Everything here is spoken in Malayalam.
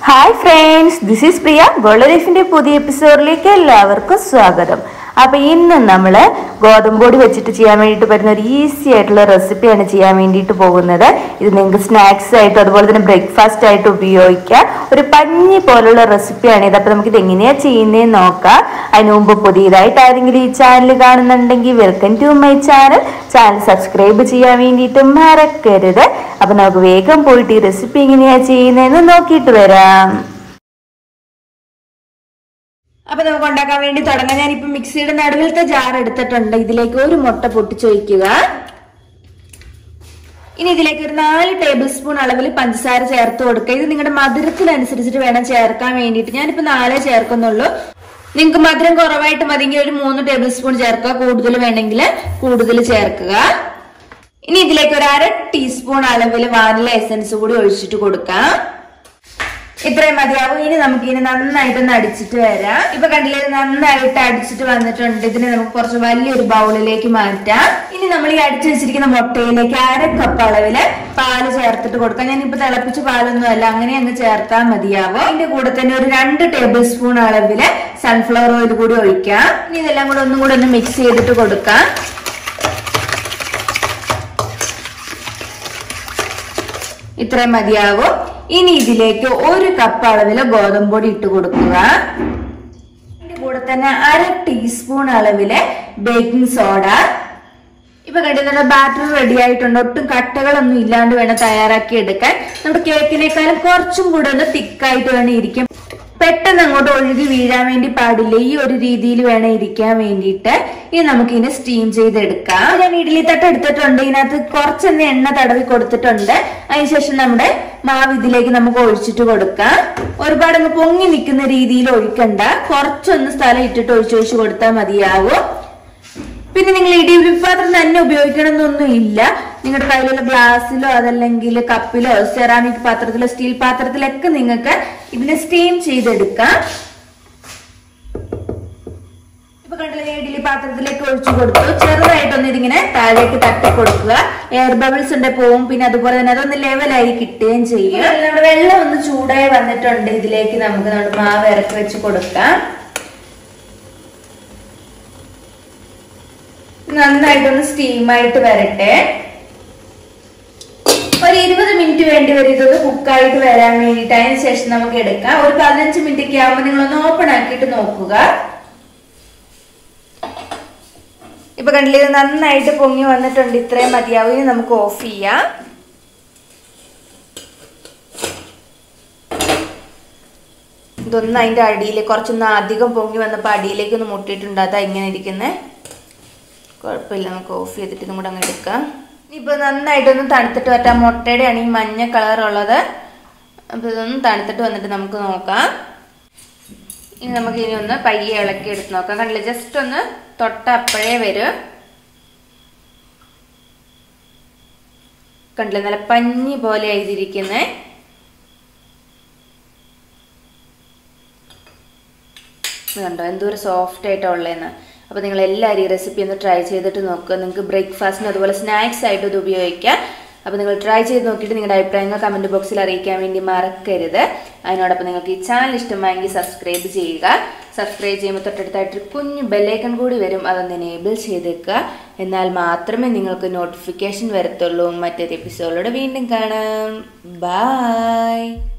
hi friends this is Priya gold ലൈഫിന്റെ പുതിയ എപ്പിസോഡിലേക്ക് എല്ലാവർക്കും സ്വാഗതം അപ്പൊ ഇന്ന് നമ്മൾ ഗോതമ്പ് പൊടി വെച്ചിട്ട് ചെയ്യാൻ വേണ്ടിയിട്ട് പറ്റുന്ന ഒരു ഈസി ആയിട്ടുള്ള റെസിപ്പിയാണ് ചെയ്യാൻ വേണ്ടിയിട്ട് പോകുന്നത് ഇത് നിങ്ങൾക്ക് സ്നാക്സ് ആയിട്ടും അതുപോലെ തന്നെ ബ്രേക്ക്ഫാസ്റ്റ് ആയിട്ട് ഉപയോഗിക്കാം ഒരു പഞ്ഞി പോലുള്ള റെസിപ്പിയാണ് ഇത് അപ്പൊ നമുക്ക് ഇത് എങ്ങനെയാ ചെയ്യുന്നതെന്ന് നോക്കാം അതിന് മുമ്പ് പുതിയതായിട്ട് ആരെങ്കിലും ഈ ചാനൽ കാണുന്നുണ്ടെങ്കിൽ welcome to my channel channel subscribe ചെയ്യാൻ വേണ്ടിയിട്ട് മറക്കരുത് അപ്പൊ നമുക്ക് വേഗം പോയിട്ട് ഈ റെസിപ്പി എങ്ങനെയാ ചെയ്യുന്നതെന്ന് നോക്കിയിട്ട് വരാം അപ്പൊ നമുക്ക് ഉണ്ടാക്കാൻ വേണ്ടി തുടങ്ങാം ഞാനിപ്പോ മിക്സിയുടെ നടുവിലത്തെ ജാർ എടുത്തിട്ടുണ്ട് ഇതിലേക്ക് ഒരു മുട്ട പൊട്ടിച്ചൊഴിക്കുക ഇനി ഇതിലേക്ക് ഒരു നാല് ടേബിൾ സ്പൂൺ അളവിൽ പഞ്ചസാര ചേർത്ത് കൊടുക്കുക ഇത് നിങ്ങളുടെ മധുരത്തിനനുസരിച്ചിട്ട് വേണം ചേർക്കാൻ വേണ്ടിയിട്ട് ഞാനിപ്പോ നാലേ ചേർക്കുന്നുള്ളൂ നിങ്ങൾക്ക് മധുരം കുറവായിട്ട് മതിയെങ്കിൽ ഒരു മൂന്ന് ടേബിൾ സ്പൂൺ ചേർക്കുക കൂടുതൽ വേണമെങ്കിൽ കൂടുതൽ ചേർക്കുക ഇനി ഇതിലേക്ക് ഒരു അര ടീസ്പൂൺ അളവിൽ വാനില എസൻസ് കൂടി ഒഴിച്ചിട്ട് കൊടുക്കാം ഇത്രയും മതിയാവും ഇനി നമുക്ക് ഇനി നന്നായിട്ടൊന്ന് അടിച്ചിട്ട് വരാം ഇപ്പൊ കണ്ടില്ലേ ഇത് നന്നായിട്ട് അടിച്ചിട്ട് വന്നിട്ടുണ്ട് ഇതിനെ നമുക്ക് കുറച്ച് വലിയൊരു ബൗളിലേക്ക് മാറ്റാം ഇനി നമ്മൾ ഈ അടിച്ചു വെച്ചിരിക്കുന്ന മുട്ടയിലേക്ക് അര കപ്പ് അളവില് പാല് ചേർത്തിട്ട് കൊടുക്കാം ഞാനിപ്പോ തിളപ്പിച്ച പാലൊന്നും അല്ല അങ്ങനെ അങ്ങ് ചേർത്താൽ മതിയാവും അതിന്റെ കൂടെ തന്നെ ഒരു രണ്ട് ടേബിൾ സ്പൂൺ അളവില് സൺഫ്ലവർ ഓയിൽ കൂടി ഒഴിക്കാം ഇനി ഇതെല്ലാം കൂടെ ഒന്നും കൂടെ ഒന്ന് മിക്സ് ചെയ്തിട്ട് കൊടുക്കാം ഇത്രയും മതിയാവും ഇനി ഇതിലേക്ക് ഒരു കപ്പ് അളവില് ഗോതമ്പ് പൊടി ഇട്ട് കൊടുക്കുക ഇതിന്റെ കൂടെ തന്നെ അര ടീസ്പൂൺ അളവില് ബേക്കിംഗ് സോഡ ഇപ്പൊ കണ്ടിട്ടുള്ള ബാറ്റർ റെഡി ആയിട്ടുണ്ട് ഒട്ടും കട്ടകളൊന്നും ഇല്ലാണ്ട് വേണം തയ്യാറാക്കി എടുക്കാൻ നമ്മുടെ കേക്കിനേക്കാളും കുറച്ചും കൂടെ ഒന്ന് തിക്കായിട്ട് വേണം ഇരിക്കും പെട്ടെന്ന് അങ്ങോട്ട് ഒഴുകി വീഴാൻ വേണ്ടി പാടില്ല ഈ ഒരു രീതിയിൽ വേണം ഇരിക്കാൻ വേണ്ടിയിട്ട് ഇനി നമുക്ക് ഇതിനെ സ്റ്റീം ചെയ്തെടുക്കാം ഞാൻ ഇഡ്ഡലി തട്ട് എടുത്തിട്ടുണ്ട് ഇതിനകത്ത് കുറച്ചൊന്ന് എണ്ണ തടവി കൊടുത്തിട്ടുണ്ട് അതിനുശേഷം നമ്മുടെ മാവ് ഇതിലേക്ക് നമുക്ക് ഒഴിച്ചിട്ട് കൊടുക്കാം ഒരുപാട് അങ്ങ് പൊങ്ങി നിൽക്കുന്ന രീതിയിൽ ഒഴിക്കണ്ട കുറച്ചൊന്ന് സ്ഥലം ഇട്ടിട്ട് ഒഴിച്ചൊഴിച്ച് കൊടുത്താൽ മതിയാവും പിന്നെ നിങ്ങൾ ഇടിയുള്ളി പാത്രം തന്നെ ഉപയോഗിക്കണം എന്നൊന്നും ഇല്ല നിങ്ങളുടെ കയ്യിലുള്ള ഗ്ലാസ്സിലോ അതല്ലെങ്കിൽ കപ്പിലോ സെറാമിക് പാത്രത്തിലോ സ്റ്റീൽ പാത്രത്തിലൊക്കെ നിങ്ങൾക്ക് ഇതിനെ സ്റ്റീം ചെയ്തെടുക്കാം ഇപ്പൊ കണ്ടില്ല ഞാൻ ഇഡ്ഡലി പാത്രത്തിലേക്ക് ഒഴിച്ചു കൊടുത്തു ചെറുതായിട്ടൊന്ന് ഇതിങ്ങനെ താഴേക്ക് തട്ടി കൊടുക്കുക എയർ ബബിൾസ് ഉണ്ട് പോവും പിന്നെ അതുപോലെ തന്നെ അതൊന്ന് ലെവലായി കിട്ടുകയും ചെയ്യും നമ്മുടെ വെള്ളം ഒന്ന് ചൂടായി വന്നിട്ടുണ്ട് ഇതിലേക്ക് നമുക്ക് നമ്മുടെ മാവ് ഇറക്കി വെച്ച് കൊടുക്കാം നന്നായിട്ടൊന്ന് സ്റ്റീമായിട്ട് വരട്ടെ ഒരു ഇരുപത് മിനിറ്റ് വേണ്ടി വരും ഇതൊന്ന് കുക്കായിട്ട് വരാൻ വേണ്ടിയിട്ട് അതിന് ശേഷം നമുക്ക് എടുക്കാം ഒരു പതിനഞ്ച് മിനിറ്റ് ഒക്കെ ആകുമ്പോൾ നിങ്ങളൊന്ന് ഓപ്പൺ ആക്കിയിട്ട് നോക്കുക ഇപ്പൊ കണ്ടില്ലേ ഇത് നന്നായിട്ട് പൊങ്ങി വന്നിട്ടുണ്ട് ഇത്രയും മതിയാവും ഇനി നമുക്ക് ഓഫ് ചെയ്യാം ഇതൊന്ന് അതിന്റെ അടിയിൽ കുറച്ചൊന്ന് അധികം പൊങ്ങി വന്നപ്പോൾ അടിയിലേക്ക് ഒന്ന് മുട്ടിയിട്ടുണ്ട് അതാ ഇങ്ങനെ ഇരിക്കുന്നത് കുഴപ്പമില്ല നമുക്ക് ഓഫ് ചെയ്തിട്ട് ഇതും കൂടെ അങ്ങ് എടുക്കാം ഇപ്പോൾ നന്നായിട്ടൊന്ന് തണുത്തിട്ട് വറ്റാം മുട്ടയുടെയാണ് ഈ മഞ്ഞ കളറുള്ളത് അപ്പോൾ ഇതൊന്ന് തണുത്തിട്ട് വന്നിട്ട് നമുക്ക് നോക്കാം ഇനി നമുക്ക് ഇനി ഒന്ന് പയ്യെ ഇളക്കി എടുത്ത് നോക്കാം കണ്ടില്ല ജസ്റ്റ് ഒന്ന് തൊട്ട അപ്പോഴേ വരും കണ്ടില്ല നല്ല പഞ്ഞി പോലെ ആയിരിക്കുന്നേ കണ്ടോ എന്തോരം സോഫ്റ്റ് ആയിട്ടാണ് ഉള്ളതെന്ന് അപ്പോൾ നിങ്ങൾ എല്ലാവരും ഈ റെസിപ്പി ഒന്ന് ട്രൈ ചെയ്തിട്ട് നോക്കുക നിങ്ങൾക്ക് ബ്രേക്ക്ഫാസ്റ്റിന് അതുപോലെ സ്നാക്സ് ആയിട്ട് ഇത് ഉപയോഗിക്കാം അപ്പോൾ നിങ്ങൾ ട്രൈ ചെയ്ത് നോക്കിയിട്ട് നിങ്ങളുടെ അഭിപ്രായങ്ങൾ കമൻറ്റ് ബോക്സിൽ അറിയിക്കാൻ വേണ്ടി മറക്കരുത് അതിനോടൊപ്പം നിങ്ങൾക്ക് ഈ ചാനൽ ഇഷ്ടമായെങ്കിൽ സബ്സ്ക്രൈബ് ചെയ്യുക സബ്സ്ക്രൈബ് ചെയ്യുമ്പോൾ തൊട്ടടുത്തായിട്ട് കുഞ്ഞു ബെല്ലൈക്കൺ കൂടി വരും അതൊന്ന് എനേബിൾ ചെയ്തേക്കുക എന്നാൽ മാത്രമേ നിങ്ങൾക്ക് നോട്ടിഫിക്കേഷൻ വരത്തുള്ളൂ മറ്റൊരു എപ്പിസോഡിലൂടെ വീണ്ടും കാണാം ബായ്